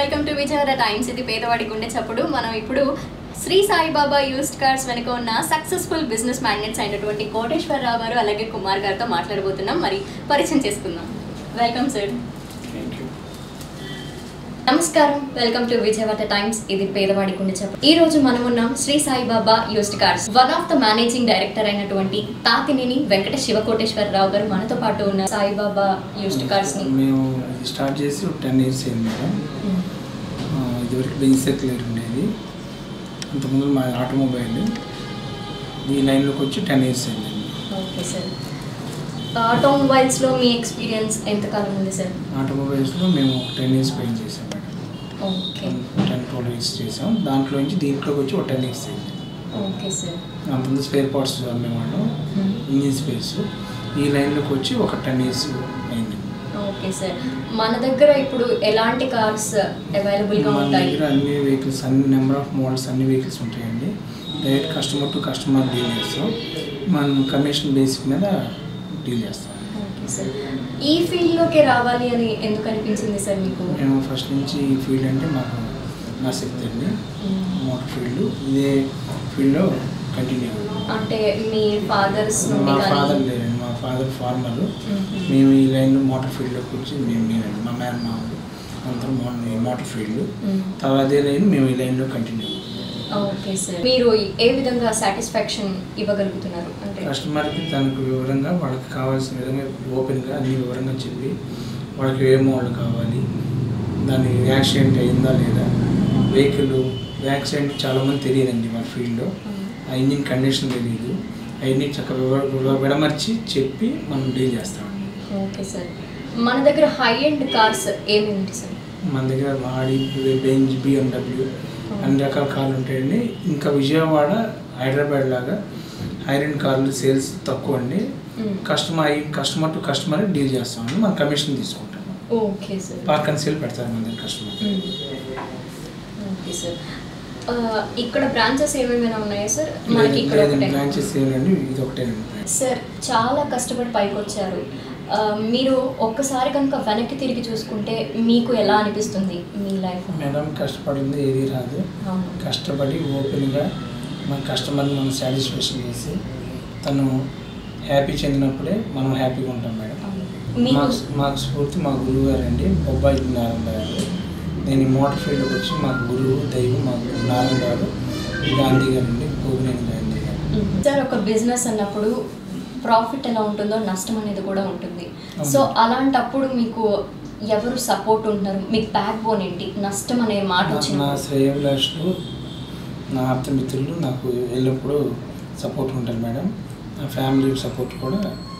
Welcome to Vijayawada Times ఇది పేదవాడి గుండె చప్పుడు మనం ఇప్పుడు శ్రీ సాయిబాబా యూస్డ్ కార్స్ వెనుక ఉన్న సక్సెస్ఫుల్ బిజినెస్ మ్యాగ్నెట్స్ అయినటువంటి కోటేశ్వరరావు గారు అలాగే కుమార్ గారితో మాట్లాడబోతున్నాం మరి పరిచయం చేసుకుందాం వెల్కమ్ సార్ థ్యాంక్ యూ నమస్కారం వెల్కమ్ టు విజయవాడ టైమ్స్ ఇది పేదవాడి గుండె చెప్పు ఈ రోజు మనం ఉన్నాం Shri Saibaba used cars one of the managing director అయినటువంటి తాతినేని వెంకట శివకోటేశ్వరరావు గారు మనతో పాటు ఉన్న సాయిబాబా యూస్డ్ కార్స్ ని మేము ఇది స్టార్ట్ చేసి టెన్ ఇయర్స్ అయింది మేడం ఆ, ఇదివరకు బెంచ్ సర్క్యులర్ ఉండేది అంతకుముందు మా ఆటోమొబైల్ ఈ లైన్లోకి వచ్చి టెన్ ఇయర్స్ అయింది ఓకే సార్ ఆటోమొబైల్స్ లో మీ ఎక్స్పీరియన్స్ ఎంతకాలం ఉంది సార్ ఆటోమొబైల్స్లో మేము టెన్ ఇయర్స్ పైన చేసాం madam okay ten twelve years చేసాం దాంట్లో నుంచి దీంట్లోకి వచ్చి ఒక టెన్ ఇయర్స్ అయింది ఓకే సార్ అంతకుముందు స్పేర్ పార్ట్స్ అమ్మేవాళ్ళం ఇంజిన్ స్పేర్స్ ఈ లైన్లోకి వచ్చి ఒక టెన్ ఇయర్స్ అయింది ఓకే సార్ మన దగ్గర ఇప్పుడు ఎలాంటి కార్స్ అవైలబుల్ గా మన ఉంటాయి దగ్గర అన్ని వెహికల్స్ అన్ని నెంబర్ ఆఫ్ మోడల్స్ అన్ని వెహికల్స్ ఉంటాయండి direct customer to customer deal చేస్తాం మనం కమిషన్ బేసిక్ మీద డీల్ చేస్తాం ఓకే సార్ ఈ ఫీల్డ్ లోకి రావాలి అని ఎందుకు అనిపించింది సార్ మీకు మేము ఫస్ట్ నుంచి ఈ ఫీల్డ్ అంటే మాకు ఆసక్తి అండి మోటార్ ఫీల్డ్ ఇదే ఫీల్డ్లో కంటిన్యూ అంటే మీ ఫాదర్స్ నుండి మా కానీ ఫాదర్ లేరండి మా ఫాదర్ ఫార్మర్ మ్మ్. మేము ఈ లైన్లో మోటార్ ఫీల్డ్లోకి వచ్చి మేము మేమండి మా మేన మా అందరం మోటార్ ఫీల్డ్ మ్మ్. తర్వాత అదే లైన్ మేము ఈ లైన్లో కంటిన్యూ ఓకే సార్ మీరు ఏ విధంగా సాటిస్ఫాక్షన్ ఇవ్వగలుగుతున్నారు అంటే కస్టమర్కి తనకు వివరంగా వాళ్ళకి కావాల్సిన విధంగా ఓపెన్గా అన్ని వివరంగా చెప్పి వాళ్ళకి ఏ మోడల్ కావాలి దాని యాక్సిడెంట్ అయిందా లేదా వెహికల్ యాక్సిడెంట్ చాలామంది తెలియదండి మన ఫీల్డ్లో ఆ ఇంజిన్ కండిషన్ తెలియదు అవన్నీ చక్కగా వివ- వివ- విడమర్చి చెప్పి మనం డీల్ చేస్తామండి ఓకే సార్ మన దగ్గర హై ఎండ్ కార్స్ ఏమేమిటి సార్ మన దగ్గర ఆడి బెంజ్ బిఎండబ్ల్యూ అన్ని రకాల కార్లు ఉంటాయండి ఇంకా విజయవాడ హైదరాబాద్ లాగా హైరెండ్ కార్లు సేల్స్ తక్కువ అండి మ్మ్. కస్టమర్ అయ్యి కస్టమర్ టు కస్టమర్ డీల్ చేస్తామండి మనం కమిషన్ తీసుకుంటాం okay sir park and sale పెడతారు మన దగ్గర కస్టమర్ ఓకే సార్ ఆ, ఇక్కడ బ్రాంచెస్ ఏమేమైనా ఉన్నాయా సార్ మనకి ఇక్కడ ఒకటే బ్రాంచెస్ ఏమండి ఇది ఒకటేనండి సార్ చాలా కష్టపడి పైకి వచ్చారు ఆ, మీరు ఒక్కసారి కనుక వెనక్కి తిరిగి చూసుకుంటే మీకు ఎలా అనిపిస్తుంది మీ లైఫ్ మేడం కష్టపడింది ఏది రాదు అవును కష్టపడి ఓపెన్గా మన కస్టమర్ని మనం సాటిస్ఫాక్షన్ చేసి తను హ్యాపీ చెందినప్పుడే మనం హ్యాపీగా ఉంటాం మేడం అవును. మీకు మాకు మాకు స్ఫూర్తి మా గురువు గారు అండి బొబ్బాయి నారాయణ గారు నేను ఈ మోటార్ ఫీల్డ్కి వచ్చి మాకు గురువు దైవం మాకు నారాయణ గారు గాంధీ గారు అండి గోగినేని గాంధీ గారు సార్ ఒక బిజినెస్ అన్నప్పుడు ప్రాఫిట్ ఎలా ఉంటుందో నష్టం అనేది కూడా ఉంటుంది అవును. సో అలాంటప్పుడు మీకు ఎవరు సపోర్ట్ ఉంటున్నారు మీకు బ్యాక్ బోన్ ఏంటి నష్టం అనే మాట నాకు నా వచ్చినప్పుడు శ్రేయభిలాషులు నా ఆప్తమిత్రులు నాకు ఎల్లప్పుడూ సపోర్ట్ ఉంటారు మేడం నా ఫ్యామిలీ సపోర్ట్ కూడా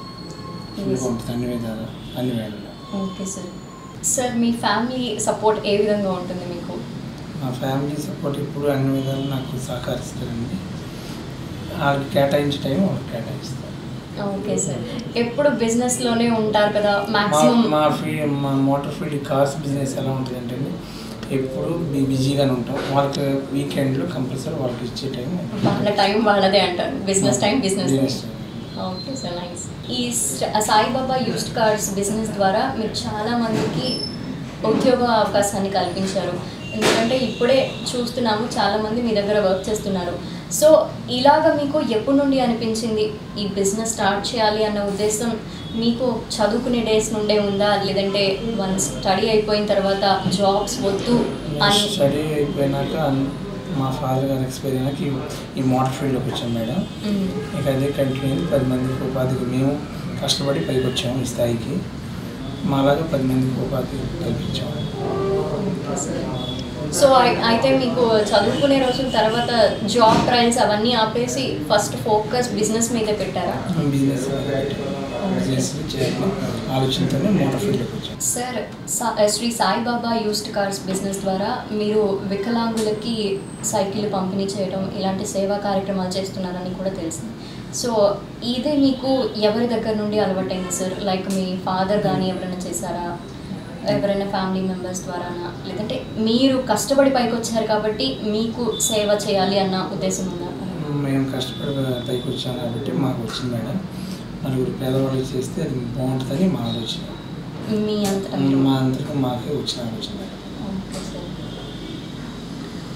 ఫుల్గా ఉంటుంది అన్ని విధాలు అన్ని వేళల్లో ఓకే సార్ సార్ మీ ఫ్యామిలీ సపోర్ట్ ఏ విధంగా ఉంటుంది మీకు మా ఫ్యామిలీ సపోర్ట్ ఇప్పుడు అన్ని విధాలు నాకు సహకరిస్తారండి వాళ్ళకి కేటాయించే టైం వాళ్ళకి కేటాయిస్తారు ఓకే సార్ ఎప్పుడు బిజినెస్ లోనే ఉంటారు కదా మా మాక్సిమం మా ఫీ మా మోటార్ ఫీల్డ్ కార్స్ బిజినెస్ ఎలా ఉంటుంది అంటే ఎప్పుడు బి- బిజీగానే ఉంటాం వాళ్ళకి వీకెండ్లో కంపల్సరీ వాళ్ళకి ఇచ్చే టైం వాళ్ళ టైం వాళ్ళదే అంటారు business time business business okay sir nice ఈ స- సాయిబాబా యూస్డ్ కార్స్ బిజినెస్ ద్వారా మీరు చాలా మందికి ఉద్యోగ అవకాశాన్ని కల్పించారు ఎందుకంటే ఇప్పుడే చూస్తున్నాము చాలా మంది మీ దగ్గర వర్క్ చేస్తున్నారు సో ఇలాగ మీకు ఎప్పటి నుండి అనిపించింది ఈ బిజినెస్ స్టార్ట్ చేయాలి అన్న ఉద్దేశం మీకు చదువుకునే డేస్ నుండే ఉందా లేదంటే వన్ స్టడీ అయిపోయిన తర్వాత జాబ్స్ వద్దు అని స్టడీ అయిపోయినాక అన్- మా ఫాదర్ గారు ఎక్స్పైర్ అయినాక ఈ- ఈ మోటార్ ఫీల్డ్లోకి వచ్చాం మేడం మ్మ్. ఇక అదే కంటిన్యూ అయింది పది మందికి ఉపాధికి మేము కష్టపడి పైకి వచ్చాము ఈ స్థాయికి మాలాగా పది మందికి ఉపాధి కల్పించాము ఓకే సార్. సో అయి- అయితే మీకు చదువుకునే రోజుల తర్వాత జాబ్ ట్రయల్స్ అవన్నీ ఆపేసి ఫస్ట్ ఫోకస్ బిజినెస్ మీద పెట్టారా బిజినెస్ బిజినెస్ చేయాలని ఆలోచనతోనే మోటార్ ఫీల్డ్లోకి వచ్చాం సార్ సా- Shri Saibaba used cars business ద్వారా మీరు వికలాంగులకి సైకిల్ పంపిణీ చేయడం ఇలాంటి సేవా కార్యక్రమాలు చేస్తున్నారని కూడా తెలిసింది సో ఇది మీకు ఎవరి దగ్గర నుండి అలవాటైంది సార్ లైక్ మీ ఫాదర్ కానీ ఎవరైనా చేశారా ఎవరైనా ఫ్యామిలీ మెంబర్స్ ద్వారానా లేదంటే మీరు కష్టపడి పైకి వచ్చారు కాబట్టి మీకు సేవ చేయాలి అన్న ఉద్దేశం ఉందా మేము కష్టపడి పైకి వచ్చాం కాబట్టి మాకు వచ్చింది మేడం నలుగురు పేదవాళ్ళకి చేస్తే అది బాగుంటుందని మా ఆలోచన మీ అంతటా మీరు మా అందరికీ మాకే వచ్చిన ఆలోచన మేడం ఓకే సార్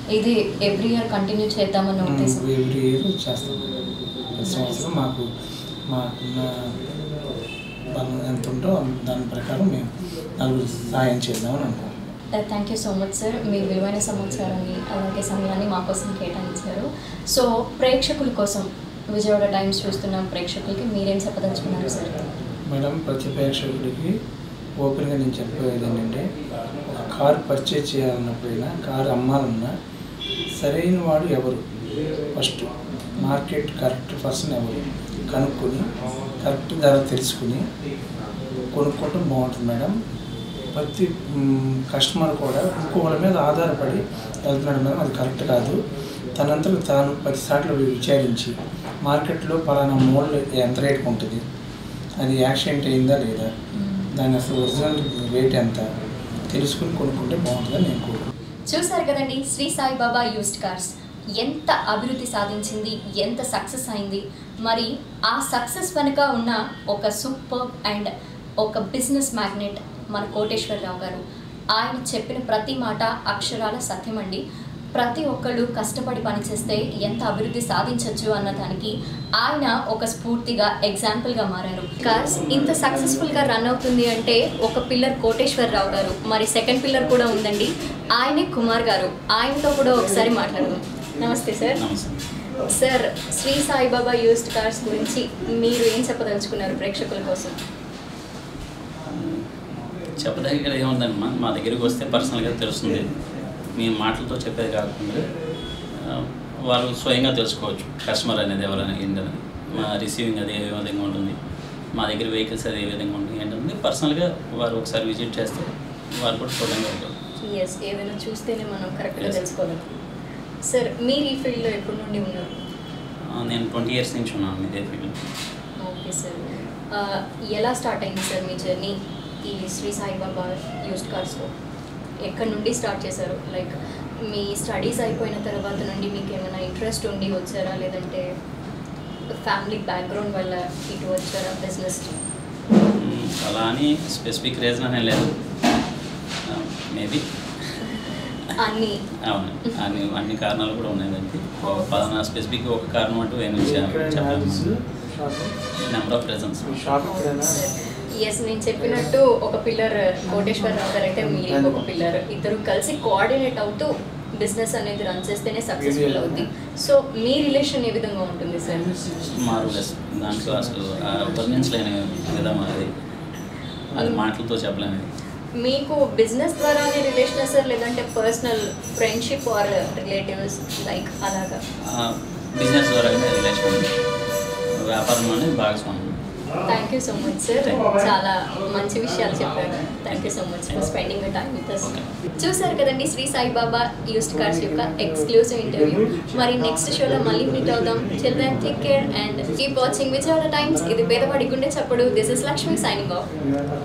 ఇది ఎవ్రీ ఇయర్ కంటిన్యూ చేద్దామన్న ఉద్దేశం ఎవ్రీ ఇయర్ చేస్తాం ప్రతి సంవత్సరం మాకు మాకున్న బలం ఎంత ఉందో దాని ప్రకారం మేము నలుగురు సాయం చేద్దామని అనుకుంటున్నాం thank you so much sir మీ విలువైన సమాచారాన్ని అలాగే సమయాన్ని మా కోసం కేటాయించారు సో ప్రేక్షకుల కోసం విజయవాడ టైమ్స్ చూస్తున్న ప్రేక్షకులకి మీరేం చెప్పదలుచుకున్నారు సార్ మేడం ప్రతి ప్రేక్షకుడికి ఓపెన్గా నేను చెప్పేది ఏంటంటే ఒక కారు పర్చేజ్ చేయాలన్నప్పుడైనా కారు అమ్మాలన్నా సరైన వాడు ఎవరు ఫస్ట్ మార్కెట్ కరెక్ట్ పర్సన్ ఎవరు కనుక్కొని కరెక్ట్ ధర తెలుసుకుని కొనుక్కోవటం బాగుంటుంది మేడం ప్రతి మ్, కస్టమర్ కూడా ఇంకొకరి మీద ఆధారపడి వెళ్తున్నాడు మేడం అది కరెక్ట్ కాదు తనంతట తాను పదిసార్లు విచారించి మార్కెట్లో పలానా మోడల్ ఎంత రేటుకు ఉంటుంది అది యాక్సిడెంట్ అయిందా లేదా దాని అసలు ఒరిజినల్ రేట్ ఎంత తెలుసుకుని కొనుక్కుంటే బాగుంటుందని నేను కోరుకుంటున్నాను చూసారు కదండి శ్రీ సాయిబాబా యూస్డ్ కార్స్ ఎంత అభివృద్ధి సాధించింది ఎంత సక్సెస్ అయింది మరి ఆ సక్సెస్ వెనుక ఉన్న ఒక సూపర్ అండ్ ఒక బిజినెస్ మ్యాగ్నెట్ మన కోటేశ్వరరావు గారు ఆయన చెప్పిన ప్రతి మాట అక్షరాల సత్యమండి ప్రతి ఒక్కళ్ళు కష్టపడి పనిచేస్తే ఎంత అభివృద్ధి సాధించవచ్చు అన్న దానికి ఆయన ఒక స్ఫూర్తిగా ఎగ్జాంపుల్గా మారారు కార్స్ ఇంత సక్సెస్ఫుల్గా రన్ అవుతుంది అంటే ఒక పిల్లర్ కోటేశ్వరరావు గారు మరి సెకండ్ పిల్లర్ కూడా ఉందండి ఆయనే కుమార్ గారు ఆయనతో కూడా ఒకసారి మాట్లాడదాం నమస్తే సార్ నమస్తే sir Shri Saibaba used cars గురించి మీరు ఏం చెప్పదలుచుకున్నారు ప్రేక్షకుల కోసం చెప్పదగ్గర ఏముందమ్మా మా దగ్గరికి వస్తే పర్సనల్గా తెలుస్తుంది మీ మాటలతో చెప్పేది కాకుండా ఆ, వాళ్ళు స్వయంగా తెలుసుకోవచ్చు కస్టమర్ అనేది ఎవరైనా ఏంటని మా రిసీవింగ్ అది ఏ విధంగా ఉంటుంది మా దగ్గర వెహికల్స్ అది ఏ విధంగా ఉంటుంది ఏంటంటే పర్సనల్గా వారు ఒకసారి విజిట్ చేస్తే వారు కూడా చూడంగా ఉంటారు ఎస్ ఏదైనా చూస్తేనే మనం కరెక్ట్గా Yes. తెలుసుకోగలం సార్ మీరు ఈ ఫీల్డ్లో ఎప్పటి నుండి ఉన్నారు ఆ, నేను ట్వంటీ ఇయర్స్ నుంచి ఉన్నాను ఇదే ఫీల్డ్ ఓకే సార్ ఆ, ఎలా స్టార్ట్ అయింది సార్ మీ జర్నీ ఈ శ్రీ సాయిబాబా యూస్డ్ కార్స్లో ఎక్కడి నుండి స్టార్ట్ చేశారు లైక్ మీ స్టడీస్ అయిపోయిన తర్వాత నుండి మీకు ఏమైనా ఇంట్రెస్ట్ ఉండి వచ్చారా లేదంటే ఫ్యామిలీ బ్యాక్గ్రౌండ్ వల్ల ఇటు వచ్చారా బిజినెస్ మ్, అలా అని స్పెసిఫిక్ రీజన్ అనే లేదు మేబీ అన్నీ అవును అన్ని అన్ని కారణాలు కూడా ఉన్నాయి దానికి ఒక పలానా స్పెసిఫిక్ ఒక కారణం అంటూ ఏమి చెప్పాను నెంబర్ ఆఫ్ రీజన్స్ షాప్ ఎక్కడైనా ఎస్ నేను చెప్పినట్టు ఒక పిల్లర్ కోటేశ్వరరావు గారు అయితే మీరు ఇంకొక పిల్లర్ ఇద్దరు కలిసి కోఆర్డినేట్ అవుతూ బిజినెస్ అనేది రన్ చేస్తేనే సక్సెస్ఫుల్ అవుద్ది సో మీ రిలేషన్ ఏ విధంగా ఉంటుంది సార్ మారులెస్ దాంట్లో అసలు వర్ణించలేని విధం అది అది మాటలతో చెప్పలేనిది మీకు బిజినెస్ ద్వారానే రిలేషన్ సార్ లేదంటే personal friendship or relatives like అలాగా బిజినెస్ ద్వారానే రిలేషన్ ఉంది వ్యాపారంలోనే భాగస్వామ్యం thank you so much sir చాలా మంచి విషయాలు చెప్పారు thank you so much for spending the time with us చూసారు కదండి శ్రీ సాయిబాబా యూస్డ్ కార్స్ యొక్క ఎక్స్క్లూజివ్ ఇంటర్వ్యూ మరి నెక్స్ట్ షోలో మళ్ళీ మీట్ అవుదాం children take care and keep watching Vijayawada Times ఇది పేదవాడి గుండె చప్పుడు this is Lakshmi signing of